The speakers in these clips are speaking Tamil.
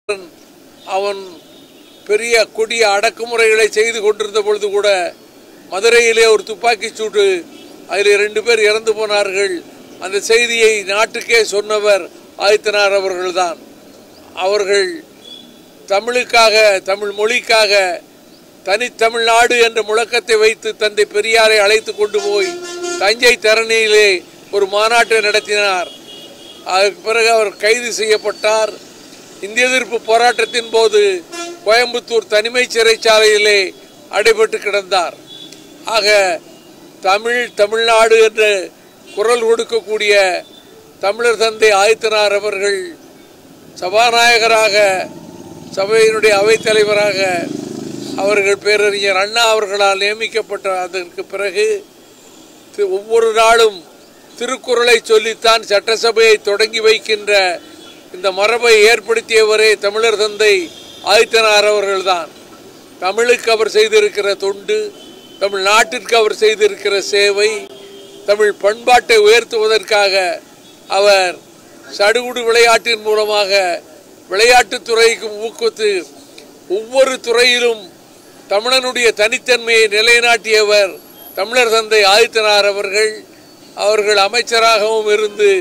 அவன் பெரிய கொடிய அடக்குமுறைகளை செய்து கொண்டிருந்த பொழுது கூட மதுரையிலே ஒரு துப்பாக்கிச் சூடு அதில் ரெண்டு பேர் இறந்து போனார்கள் அந்த செய்தியை நாட்டுக்கே சொன்னவர் ஆதித்தனார் அவர்கள்தான் அவர்கள் தமிழுக்காக தமிழ் மொழிக்காக தனித்தமிழ்நாடு என்ற முழக்கத்தை வைத்து தந்தை பெரியாரை அழைத்து கொண்டு போய் தஞ்சை தரணியிலே ஒரு மாநாட்டை நடத்தினார் அதற்கு பிறகு அவர் கைது செய்யப்பட்டார் இந்திய எதிர்ப்பு போராட்டத்தின் போது கோயம்புத்தூர் தனிமை சிறைச்சாலையிலே அடைபட்டு கிடந்தார் ஆக தமிழ் தமிழ்நாடு என்று குரல் கொடுக்கக்கூடிய தமிழர் தந்தை ஆதித்தனார் அவர்கள் சபாநாயகராக சபையினுடைய அவைத்தலைவராக அவர்கள் பேரறிஞர் அண்ணா அவர்களால் நியமிக்கப்பட்ட அதற்கு பிறகு தி- ஒவ்வொரு நாளும் திருக்குறளை சொல்லித்தான் சட்டசபையை தொடங்கி வைக்கின்ற இந்த மரபை ஏற்படுத்தியவரே தமிழர் தந்தை ஆதித்தனார் அவர்கள்தான் தமிழுக்கு அவர் செய்திருக்கிற தொண்டு தமிழ் நாட்டிற்கு அவர் செய்திருக்கிற சேவை தமிழ் பண்பாட்டை உயர்த்துவதற்காக அவர் சடுகுடு விளையாட்டின் மூலமாக விளையாட்டுத் துறைக்கு ஊக்குவித்து ஒவ்வொரு துறையிலும் தமிழனுடைய தனித்தன்மையை நிலைநாட்டியவர் தமிழர் தந்தை ஆதித்தனார் அவர்கள் அவர்கள் அமைச்சராகவும் இருந்து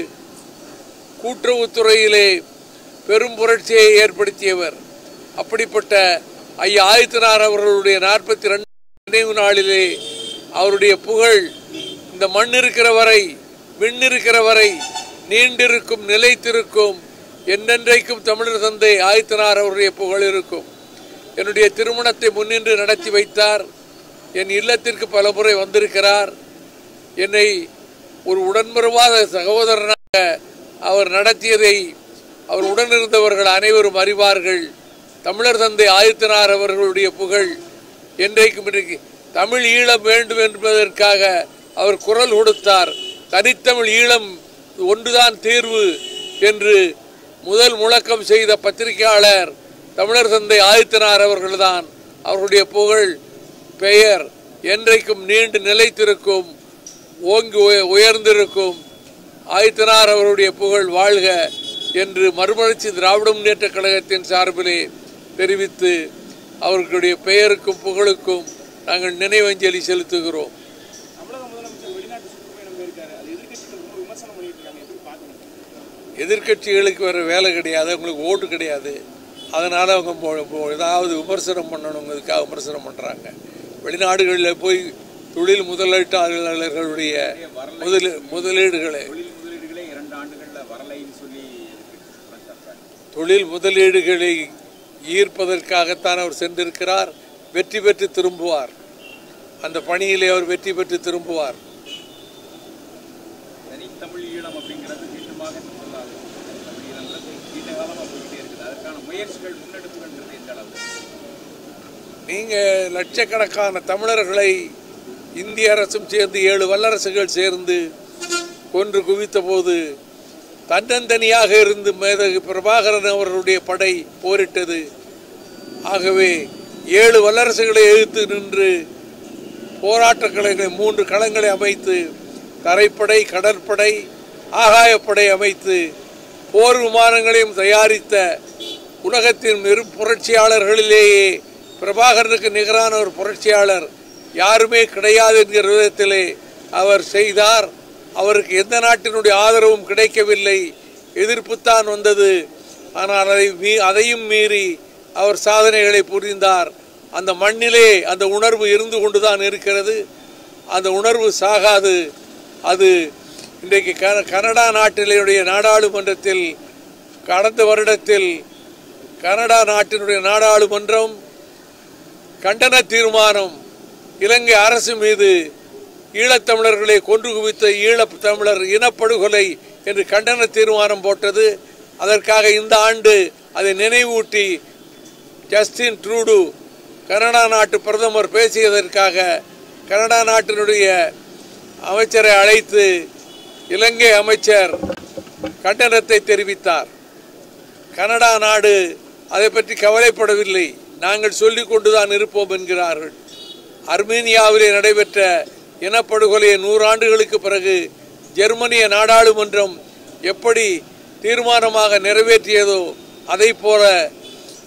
கூட்டுறவுத்துறையிலே பெரும் புரட்சியை ஏற்படுத்தியவர் அப்படிப்பட்ட ஐயா ஆதித்தனார் அவர்களுடைய நாற்பத்தி ரெண்டு நினைவு நாளிலே அவருடைய புகழ் இந்த மண் இருக்கிற வரை விண் இருக்கிற வரை நீண்டிருக்கும் நிலைத்திருக்கும் என்னென்றைக்கும் தமிழர் தந்தை ஆதித்தனார் அவருடைய புகழ் இருக்கும் என்னுடைய திருமணத்தை முன்னின்று நடத்தி வைத்தார் என் இல்லத்திற்கு பலமுறை வந்திருக்கிறார் என்னை ஒரு உடன்பிறவாத சகோதரனாக அவர் நடத்தியதை அவர் உடனிருந்தவர்கள் அனைவரும் அறிவார்கள் தமிழர் தந்தை ஆதித்தனார் அவர்களுடைய புகழ் என்றைக்கும் இன்றைக்கு தமிழ் ஈழம் வேண்டும் என்பதற்காக அவர் குரல் கொடுத்தார் தனித்தமிழ் ஈழம் ஒன்றுதான் தீர்வு என்று முதல் முழக்கம் செய்த பத்திரிகையாளர் தமிழர் தந்தை ஆதித்தனார் அவர்கள்தான் அவர்களுடைய புகழ் பெயர் என்றைக்கும் நீண்டு நிலைத்திருக்கும் ஓங்கி உய- உயர்ந்திருக்கும் ஆதித்தனார் அவருடைய புகழ் வாழ்க என்று மறுமலர்ச்சி திராவிட முன்னேற்ற கழகத்தின் சார்பிலே தெரிவித்து அவர்களுடைய பெயருக்கும் புகழுக்கும் நாங்கள் நினைவஞ்சலி செலுத்துகிறோம் தமிழக முதலமைச்சர் வெளிநாட்டு சுற்றுப்பயணம் போயிருக்காரு அது எதிர்க்கட்சிகள் ரொம்ப விமர்சனம் பண்ணிட்டு இருக்காங்க எப்படி பாக்குறீங்க எதிர்க்கட்சிகளுக்கு வேறு வேலை கிடையாது அவங்களுக்கு ஓட்டு கிடையாது அதனால் அவங்க மொ- மொ- ஏதாவது விமர்சனம் பண்ணணுங்கிறதுக்காக விமர்சனம் பண்ணுறாங்க வெளிநாடுகளில் போய் தொழில் முதலீட்டாளர்களுடைய முதலீ முதலீடுகளை தொழில் முதலீடுகளே இரண்டு ஆண்டுகள்ல வரலைன்னு சொல்லி எதிர்க்கட்சி குற்றம் சாட்டுறாங்க தொழில் முதலீடுகளை ஈர்ப்பதற்காகத்தான் அவர் சென்றிருக்கிறார் வெற்றி பெற்று திரும்புவார் அந்த பணியிலே அவர் வெற்றி பெற்று திரும்புவார் தனித்தமிழ் ஈழம் அப்படிங்கிறது மீண்டுமாக சொல்லாது தனித்தமிழ் ஈழம்ன்றது நீண்ட காலமா போயிட்டே இருக்குது அதற்கான முயற்சிகள் முன்னெடுப்புகள்ன்றது எந்த அளவு நீங்கள் லட்சக்கணக்கான தமிழர்களை இந்திய அரசும் சேர்ந்து ஏழு வல்லரசுகள் சேர்ந்து கொன்று குவித்த போது தன்னந்தனியாக இருந்து மேதகு பிரபாகரன் அவர்களுடைய படை போரிட்டது ஆகவே ஏழு வல்லரசுகளை எதிர்த்து நின்று போராட்டக் களங்களை மூன்று களங்களை அமைத்து தரைப்படை கடற்படை ஆகாயப்படை அமைத்து போர் விமானங்களையும் தயாரித்த உலகத்தின் பெரு புரட்சியாளர்களிலேயே பிரபாகரனுக்கு நிகரான ஒரு புரட்சியாளர் யாருமே கிடையாது என்கிற விதத்திலே அவர் செய்தார் அவருக்கு எந்த நாட்டினுடைய ஆதரவும் கிடைக்கவில்லை எதிர்ப்புத்தான் வந்தது ஆனால் அதை மீ அதையும் மீறி அவர் சாதனைகளை புரிந்தார் அந்த மண்ணிலே அந்த உணர்வு இருந்து கொண்டுதான் இருக்கிறது அந்த உணர்வு சாகாது அது இன்றைக்கு க கனடா நாட்டினுடைய நாடாளுமன்றத்தில் கடந்த வருடத்தில் கனடா நாட்டினுடைய நாடாளுமன்றம் கண்டன தீர்மானம் இலங்கை அரசு மீது ஈழத்தமிழர்களை கொன்று குவித்த ஈழத் தமிழர் இனப்படுகொலை என்று கண்டன தீர்மானம் போட்டது அதற்காக இந்த ஆண்டு அதை நினைவூட்டி ஜஸ்டின் ட்ரூடு கனடா நாட்டு பிரதமர் பேசியதற்காக கனடா நாட்டினுடைய அமைச்சரை அழைத்து இலங்கை அமைச்சர் கண்டனத்தை தெரிவித்தார் கனடா நாடு அதை பற்றி கவலைப்படவில்லை நாங்கள் சொல்லிக் கொண்டுதான் இருப்போம் என்கிறார்கள் அர்மீனியாவிலே நடைபெற்ற இனப்படுகொலையை நூறாண்டுகளுக்கு பிறகு ஜெர்மனிய நாடாளுமன்றம் எப்படி தீர்மானமாக நிறைவேற்றியதோ அதை போல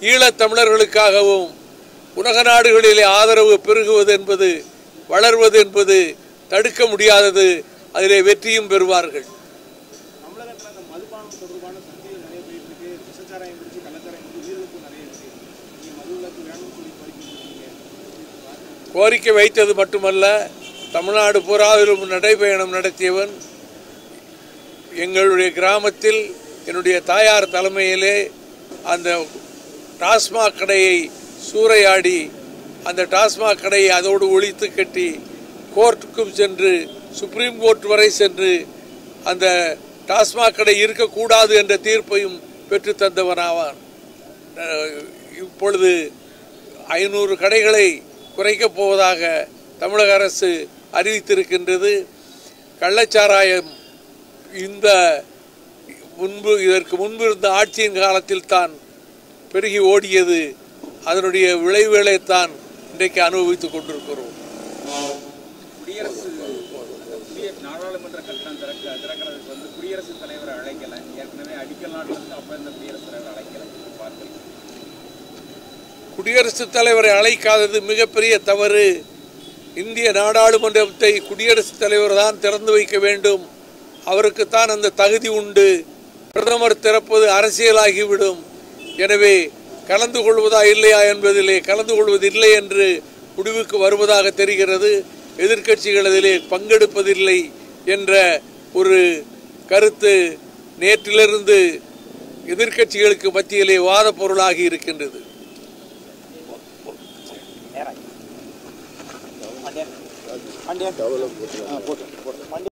ஈழத் தமிழர்களுக்காகவும் உலக நாடுகளிலே ஆதரவு பெருகுவது என்பது வளர்வது என்பது தடுக்க முடியாதது அதிலே வெற்றியும் பெறுவார்கள் தமிழகத்தில் அந்த மதுபானம் தொடர்பான சந்தைகள் நிறைய போயிட்டு இருக்கு விஷச்சாராயம் குடிச்சு கள்ளச்சாராயம் குடிச்சு உயிரிழப்பு நிறைய இருக்கு நீங்க மது விலக்கு வேணும்னு சொல்லி கோரிக்கை கோரிக்கை வைத்தது மட்டுமல்ல தமிழ்நாடு பூராவிலும் நடைபயணம் நடத்தியவன் எங்களுடைய கிராமத்தில் என்னுடைய தாயார் தலைமையிலே அந்த டாஸ்மாக் கடையை சூறையாடி அந்த டாஸ்மாக் கடையை அதோடு ஒழித்து கட்டி கோர்ட்டுக்கும் சென்று சுப்ரீம் கோர்ட் வரை சென்று அந்த டாஸ்மாக் கடை இருக்கக்கூடாது என்ற தீர்ப்பையும் பெற்று தந்தவனாவான் அஹ் இப்பொழுது ஐநூறு கடைகளை குறைக்கப் போவதாக தமிழக அரசு அறிவித்திருக்கின்றது கள்ளச்சாராயம் இந்த முன்பு இதற்கு முன்பு இருந்த ஆட்சியின் காலத்தில் தான் பெருகி ஓடியது அதனுடைய விளைவுகளைத்தான் இன்றைக்கு அனுபவித்துக் கொண்டிருக்கிறோம் குடியரசு அந்த புதிய நாடாளுமன்ற கட்டணம் திறக்க திறக்கிறதுக்கு வந்து குடியரசுத் தலைவரை அழைக்கல ஏற்கனவே அடிக்கல் நாட்டில் இருந்து அப்ப இந்த குடியரசுத் தலைவர் அழைக்கல பார்க்கல குடியரசுத் தலைவரை அழைக்காதது மிகப்பெரிய தவறு இந்திய நாடாளுமன்றத்தை குடியரசுத் தலைவர் தான் திறந்து வைக்க வேண்டும் அவருக்குத்தான் அந்த தகுதி உண்டு பிரதமர் திறப்பது அரசியலாகிவிடும் எனவே கலந்து கொள்வதா இல்லையா என்பதிலே கலந்து கொள்வதில்லை என்று முடிவுக்கு வருவதாக தெரிகிறது எதிர்க்கட்சிகள் அதிலே பங்கெடுப்பதில்லை என்ற ஒரு கருத்து நேற்றிலிருந்து எதிர்க்கட்சிகளுக்கு மத்தியிலே வாத பொருளாகி இருக்கின்றது பாண்டியன் பாண்டியன் போட்டு போட்டு